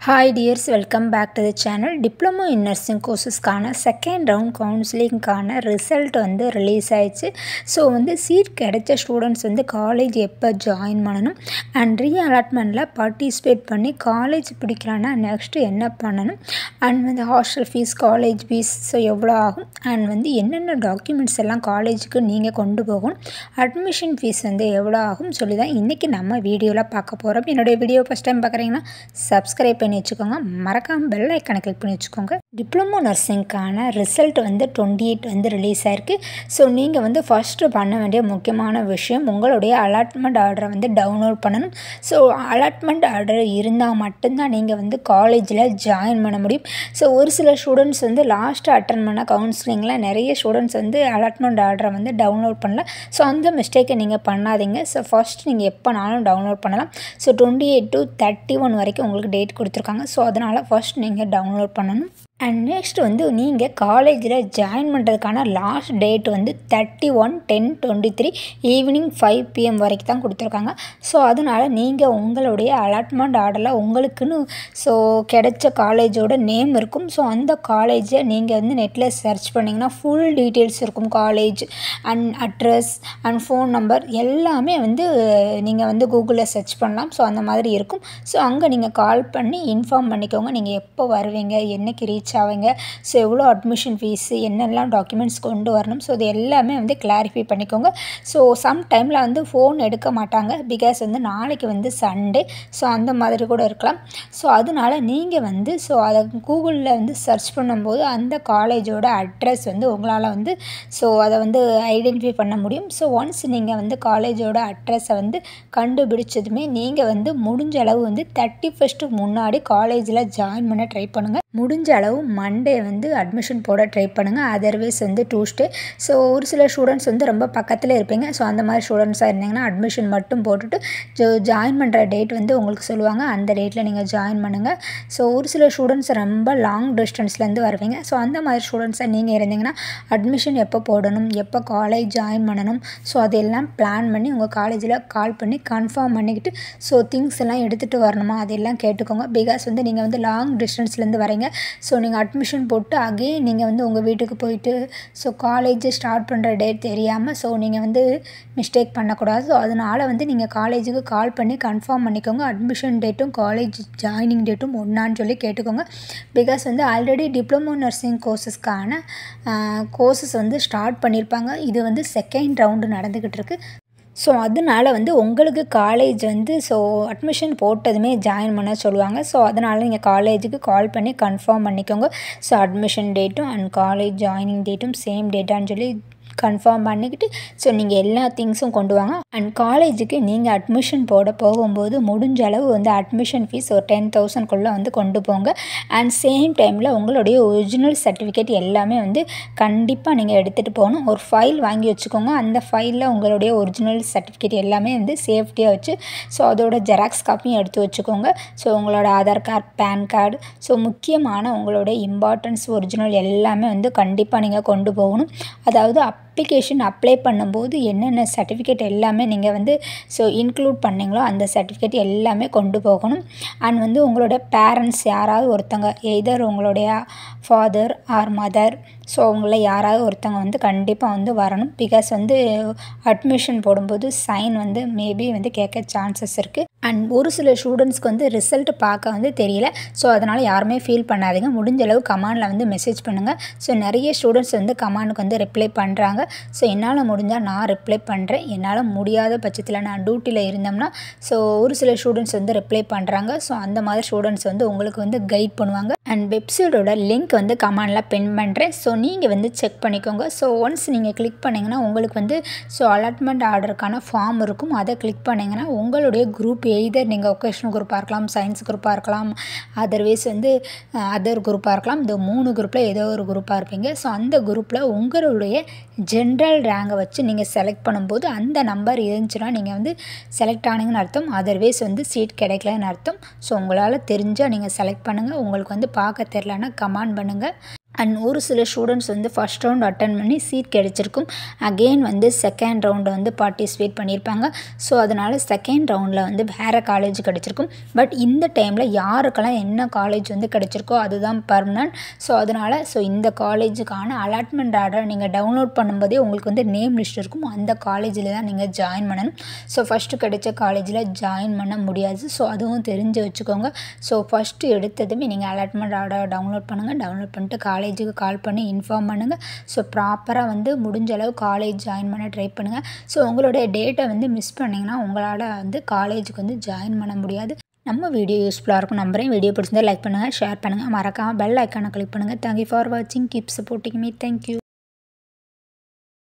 hi dears welcome back to the channel diploma in nursing கோர்சஸ்க்கான second round கவுன்சிலிங்க்கான result வந்து release ஆயிடுச்சு so வந்து சீட் கிடைச்ச ஸ்டூடெண்ட்ஸ் வந்து காலேஜ் எப்போ ஜாயின் பண்ணணும் அண்ட் ரீ அலாட்மெண்ட்டில் பார்ட்டிசிபேட் பண்ணி காலேஜ் பிடிக்கலான்னா நெக்ஸ்ட்டு என்ன பண்ணணும் அண்ட் வந்து hostel fees college fees so எவ்வளோ ஆகும் அண்ட் வந்து என்னென்ன டாக்குமெண்ட்ஸ் எல்லாம் காலேஜுக்கு நீங்கள் கொண்டு போகணும் அட்மிஷன் ஃபீஸ் வந்து எவ்வளோ ஆகும் சொல்லி தான் இன்றைக்கி நம்ம வீடியோவில் பார்க்க போகிறோம் என்னுடைய வீடியோ ஃபஸ்ட் டைம் பார்க்குறீங்கன்னா சப்ஸ்கிரைப் பண்ணி வச்சுக்கோங்க மறக்காமல் பெல் ஐக்கனை கிளிக் பண்ணி வச்சுக்கோங்க டிப்ளமோ நர்சிங்க்கான ரிசல்ட் வந்து டுவெண்ட்டி எயிட் வந்து ரிலீஸ் ஆயிருக்கு ஸோ நீங்கள் வந்து ஃபஸ்ட்டு பண்ண வேண்டிய முக்கியமான விஷயம் உங்களுடைய அலாட்மெண்ட் ஆர்டரை வந்து டவுன்லோட் பண்ணணும் ஸோ அலாட்மெண்ட் ஆர்டர் இருந்தால் மட்டும்தான் நீங்கள் வந்து காலேஜில் ஜாயின் பண்ண முடியும் ஸோ ஒரு சில ஸ்டூடெண்ட்ஸ் வந்து லாஸ்ட்டு அட்டன் பண்ண கவுன்சிலிங்கில் நிறைய ஸ்டூடெண்ட்ஸ் வந்து அலாட்மெண்ட் ஆர்டரை வந்து டவுன்லோட் பண்ணல ஸோ அந்த மிஸ்டேக்கை நீங்கள் பண்ணாதீங்க ஸோ ஃபஸ்ட் நீங்கள் எப்போனாலும் டவுன்லோட் பண்ணலாம் so twenty eight to thirty one வரைக்கும் உங்களுக்கு டேட் கொடுத்துருக்காங்க ஸோ அதனால் ஃபஸ்ட் நீங்கள் டவுன்லோட் பண்ணணும் அண்ட் நெக்ஸ்ட் வந்து நீங்கள் காலேஜில் ஜாயின் பண்ணுறதுக்கான லாஸ்ட் டேட் வந்து thirty one ten twenty three evening five PM வரைக்கும் தான் கொடுத்துருக்காங்க ஸோ அதனால் நீங்கள் உங்களுடைய அலாட்மெண்ட் ஆர்டரில் உங்களுக்குன்னு ஸோ கிடைச்ச காலேஜோட நேம் இருக்கும் ஸோ அந்த காலேஜை நீங்கள் வந்து நெட்டில் சர்ச் பண்ணிங்கன்னா ஃபுல் டீட்டெயில்ஸ் இருக்கும் college and address and phone number எல்லாமே வந்து நீங்கள் வந்து கூகுளில் சர்ச் பண்ணலாம் ஸோ அந்த மாதிரி இருக்கும் ஸோ அங்கே நீங்கள் கால் பண்ணி இன்ஃபார்ம் பண்ணிக்கோங்க நீங்கள் எப்போ வருவீங்க என்னைக்கு ரீச் ரீச் ஆவீங்க ஸோ எவ்வளோ அட்மிஷன் ஃபீஸு என்னெல்லாம் டாக்குமெண்ட்ஸ் கொண்டு வரணும் ஸோ இது எல்லாமே வந்து கிளாரிஃபை பண்ணிக்கோங்க ஸோ சம் டைமில் வந்து ஃபோன் எடுக்க மாட்டாங்க பிகாஸ் வந்து நாளைக்கு வந்து சண்டே ஸோ அந்த மாதிரி கூட இருக்கலாம் ஸோ அதனால நீங்கள் வந்து ஸோ அதை கூகுளில் வந்து சர்ச் பண்ணும்போது அந்த காலேஜோட அட்ரஸ் வந்து உங்களால் வந்து ஸோ அதை வந்து ஐடென்டிஃபை பண்ண முடியும் ஸோ ஒன்ஸ் நீங்கள் வந்து காலேஜோட அட்ரஸை வந்து கண்டுபிடிச்சதுமே நீங்கள் வந்து முடிஞ்ச அளவு வந்து தேர்ட்டி ஃபஸ்ட்டு முன்னாடி காலேஜில் ஜாயின் பண்ண ட்ரை பண்ணுங்கள் முடிஞ்ச அளவு மண்டே வந்து அட்மிஷன் போட ட்ரை பண்ணுங்கள் அதர்வைஸ் வந்து டூஸ்டே ஸோ ஒரு சில ஸ்டூடெண்ட்ஸ் வந்து ரொம்ப பக்கத்தில் இருப்பீங்க ஸோ அந்த மாதிரி ஸ்டூடெண்ட்ஸாக இருந்தீங்கன்னா அட்மிஷன் மட்டும் போட்டுட்டு ஜோ ஜாயின் பண்ணுற டேட் வந்து உங்களுக்கு சொல்லுவாங்க அந்த டேட்டில் நீங்கள் ஜாயின் பண்ணுங்கள் ஸோ ஒரு சில ஸ்டூடெண்ட்ஸ் ரொம்ப லாங் டிஸ்டன்ஸ்லேருந்து வருவீங்க ஸோ அந்த மாதிரி ஸ்டூடெண்ட்ஸாக நீங்கள் இருந்தீங்கன்னா அட்மிஷன் எப்போ போடணும் எப்போ காலேஜ் ஜாயின் பண்ணணும் ஸோ அதெல்லாம் பிளான் பண்ணி உங்கள் காலேஜில் கால் பண்ணி கன்ஃபார்ம் பண்ணிக்கிட்டு ஸோ திங்ஸ் எல்லாம் எடுத்துகிட்டு வரணுமா அதெல்லாம் கேட்டுக்கோங்க பிகாஸ் வந்து நீங்கள் வந்து லாங் டிஸ்டன்ஸ்லேருந்து வரீங்க ஸோ நீங்கள் அட்மிஷன் போட்டு அகெயின் நீங்கள் வந்து உங்கள் வீட்டுக்கு போயிட்டு ஸோ காலேஜ் ஸ்டார்ட் பண்ணுற டேட் தெரியாமல் ஸோ நீங்கள் வந்து மிஸ்டேக் பண்ணக்கூடாது ஸோ அதனால் வந்து நீங்கள் காலேஜுக்கு கால் பண்ணி கன்ஃபார்ம் பண்ணிக்கோங்க அட்மிஷன் டேட்டும் காலேஜ் ஜாயினிங் டேட்டும் ஒன்றான்னு சொல்லி கேட்டுக்கோங்க பிகாஸ் வந்து ஆல்ரெடி டிப்ளமோ நர்சிங் கோர்சஸ்க்கான கோர்சஸ் வந்து ஸ்டார்ட் பண்ணியிருப்பாங்க இது வந்து செகண்ட் ரவுண்டு நடந்துக்கிட்டு இருக்குது ஸோ அதனால் வந்து உங்களுக்கு காலேஜ் வந்து ஸோ அட்மிஷன் போட்டதுமே ஜாயின் பண்ண சொல்லுவாங்க ஸோ அதனால் நீங்கள் காலேஜுக்கு கால் பண்ணி கன்ஃபார்ம் பண்ணிக்கோங்க ஸோ அட்மிஷன் டேட்டும் அண்ட் காலேஜ் ஜாயினிங் டேட்டும் சேம் டேட்டான்னு சொல்லி கன்ஃபார்ம் பண்ணிக்கிட்டு ஸோ நீங்கள் எல்லா திங்ஸும் கொண்டு வாங்க அண்ட் காலேஜுக்கு நீங்கள் அட்மிஷன் போட போகும்போது முடிஞ்ச அளவு வந்து அட்மிஷன் ஃபீஸ் ஒரு டென் தௌசண்ட்குள்ளே வந்து கொண்டு போங்க அண்ட் சேம் டைமில் உங்களுடைய ஒரிஜினல் சர்டிஃபிகேட் எல்லாமே வந்து கண்டிப்பாக நீங்கள் எடுத்துகிட்டு போகணும் ஒரு ஃபைல் வாங்கி வச்சுக்கோங்க அந்த ஃபைலில் உங்களுடைய ஒரிஜினல் சர்டிஃபிகேட் எல்லாமே வந்து சேஃப்டியாக வச்சு ஸோ அதோட ஜெராக்ஸ் காப்பியும் எடுத்து வச்சுக்கோங்க ஸோ உங்களோட Aadhaar card pan card so முக்கியமான உங்களோட இம்பார்ட்டன்ஸ் ஒரிஜினல் எல்லாமே வந்து கண்டிப்பாக நீங்கள் கொண்டு போகணும் அதாவது அப்ளிகேஷன் அப்ளை பண்ணும்போது என்னென்ன சர்டிஃபிகேட் எல்லாமே நீங்கள் வந்து ஸோ இன்க்ளூட் பண்ணிங்களோ அந்த சர்டிஃபிகேட் எல்லாமே கொண்டு போகணும் அண்ட் வந்து உங்களோட பேரண்ட்ஸ் யாராவது ஒருத்தங்க எதர் உங்களுடைய ஃபாதர் ஆர் மதர் ஸோ அவங்கள யாராவது ஒருத்தவங்க வந்து கண்டிப்பாக வந்து வரணும் பிகாஸ் வந்து அட்மிஷன் போடும்போது சைன் வந்து மேபி வந்து கேட்க சான்சஸ் இருக்குது அண்ட் ஒரு சில ஸ்டூடெண்ட்ஸ்க்கு வந்து ரிசல்ட் பார்க்க வந்து தெரியல ஸோ அதனால் யாருமே ஃபீல் பண்ணாதீங்க முடிஞ்ச அளவு கமாண்டில் வந்து மெசேஜ் பண்ணுங்கள் ஸோ நிறைய ஸ்டூடெண்ட்ஸ் வந்து கமாண்டுக்கு வந்து ரிப்ளை பண்ணுறாங்க ஸோ என்னால் முடிஞ்சால் நான் ரிப்ளை பண்ணுறேன் என்னால் முடியாத பட்சத்தில் நான் டியூட்டியில் இருந்தோம்னா ஸோ ஒரு சில ஸ்டூடெண்ட்ஸ் வந்து ரிப்ளை பண்ணுறாங்க ஸோ அந்த மாதிரி ஸ்டூடெண்ட்ஸ் வந்து உங்களுக்கு வந்து கைட் பண்ணுவாங்க அண்ட் வெப்சைட்டோட லிங்க் வந்து கமாண்டில் பின் பண்ணுறேன் ஸோ நீங்கள் வந்து செக் பண்ணிக்கோங்க ஸோ ஒன்ஸ் நீங்கள் கிளிக் பண்ணிங்கன்னா உங்களுக்கு வந்து ஸோ அலாட்மெண்ட் ஆர்டருக்கான ஃபார்ம் இருக்கும் அதை கிளிக் பண்ணிங்கன்னா உங்களுடைய குரூப் எய்தர் நீங்கள் ஒகேஷனல் குரூப்பாக இருக்கலாம் சயின்ஸ் குரூப்பாக இருக்கலாம் அதர்வைஸ் வந்து அதர் குரூப்பாக இருக்கலாம் இந்த மூணு குரூப்பில் ஏதோ ஒரு குரூப்பாக இருப்பீங்க ஸோ அந்த குரூப்பில் உங்களுடைய ஜென்ரல் ரேங்கை வச்சு நீங்கள் செலக்ட் பண்ணும்போது அந்த நம்பர் இருந்துச்சுன்னா நீங்கள் வந்து செலக்ட் ஆனீங்கன்னு அர்த்தம் அதர்வைஸ் வந்து சீட் கிடைக்கலன்னு அர்த்தம் ஸோ உங்களால் தெரிஞ்சால் நீங்கள் செலக்ட் பண்ணுங்கள் உங்களுக்கு வந்து பார்க்க தெரிலன்னா கமெண்ட் பண்ணுங்கள் அண்ட் ஒரு சில ஸ்டூடெண்ட்ஸ் வந்து ஃபஸ்ட் ரவுண்ட் அட்டன் பண்ணி சீட் கிடச்சிருக்கும் அகெயின் வந்து செகண்ட் ரவுண்டு வந்து பார்ட்டிசிபேட் பண்ணியிருப்பாங்க ஸோ அதனால் செகண்ட் ரவுண்டில் வந்து வேறு காலேஜ் கிடச்சிருக்கும் பட் இந்த டைமில் யாருக்கெல்லாம் என்ன காலேஜ் வந்து கிடச்சிருக்கோ அதுதான் பர்மனன்ட் ஸோ அதனால் ஸோ இந்த காலேஜுக்கான அலாட்மெண்ட் ஆர்டர் நீங்கள் டவுன்லோட் பண்ணும்போதே உங்களுக்கு வந்து நேம் லிஸ்ட் இருக்கும் அந்த காலேஜில் தான் நீங்கள் ஜாயின் பண்ணணும் ஸோ ஃபஸ்ட்டு கிடைச்ச காலேஜில் ஜாயின் பண்ண முடியாது ஸோ அதுவும் தெரிஞ்சு வச்சுக்கோங்க ஸோ ஃபஸ்ட்டு எடுத்ததுமே நீங்கள் அலாட்மெண்ட் ஆர்டர் டவுன்லோட் பண்ணுங்கள் டவுன்லோட் பண்ணிட்டு காலேஜ் காலேஜுக்கு கால் பண்ணி இன்ஃபார்ம் பண்ணுங்கள் ஸோ ப்ராப்பராக வந்து முடிஞ்ச அளவு காலேஜ் ஜாயின் பண்ண ட்ரை பண்ணுங்கள் ஸோ உங்களுடைய டேட்டை வந்து மிஸ் பண்ணிங்கன்னா உங்களால் வந்து காலேஜுக்கு வந்து ஜாயின் பண்ண முடியாது நம்ம வீடியோ யூஸ்ஃபுல்லாக இருக்கும் நம்புறேன் வீடியோ பிடிச்சிருந்தா லைக் பண்ணுங்கள் ஷேர் பண்ணுங்கள் மறக்காமல் பெல் ஐக்கானை கிளிக் பண்ணுங்கள் தேங்க்யூ ஃபார் வாட்சிங் கீப் சப்போர்ட்டிங் மீ தேங்க்யூ